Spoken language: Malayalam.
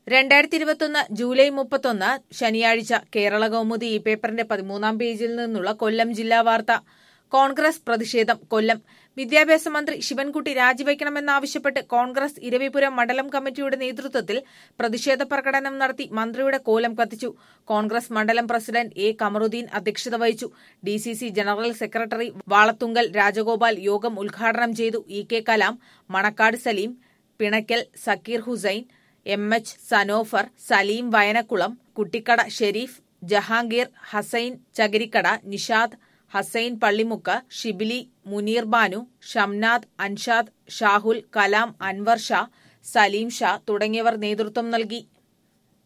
രണ്ടായിരത്തി ഇരുപത്തൊന്ന് ജൂലൈ മുപ്പത്തൊന്ന് ശനിയാഴ്ച കേരള കൗമുദി ഈ പേപ്പറിന്റെ പതിമൂന്നാം പേജിൽ നിന്നുള്ള കൊല്ലം ജില്ലാ വാർത്ത കോൺഗ്രസ് പ്രതിഷേധം കൊല്ലം വിദ്യാഭ്യാസ മന്ത്രി ശിവൻകുട്ടി രാജിവെക്കണമെന്നാവശ്യപ്പെട്ട് കോൺഗ്രസ് ഇരവിപുരം മണ്ഡലം കമ്മിറ്റിയുടെ നേതൃത്വത്തിൽ പ്രതിഷേധ പ്രകടനം നടത്തി മന്ത്രിയുടെ കോലം കത്തിച്ചു കോൺഗ്രസ് മണ്ഡലം പ്രസിഡന്റ് എ കമറുദ്ദീൻ അധ്യക്ഷത വഹിച്ചു D C C general secretary Valathungal Rajagopal യോഗം ഉദ്ഘാടനം ചെയ്തു E K Kalam Manakkad Saleem Pinakkal Sakkeer Hussain M H Sanofar Saleem Vayanakkulam Kuttikkada Sharif Jahangir Hasain Chakirikkada Nishad Hasain Pallimukku Shibili Muneer Banu Shamnad Anshad Shahul Kalam Anwar Shah Saleem Shah തുടങ്ങിയവർ നേതൃത്വം നൽകി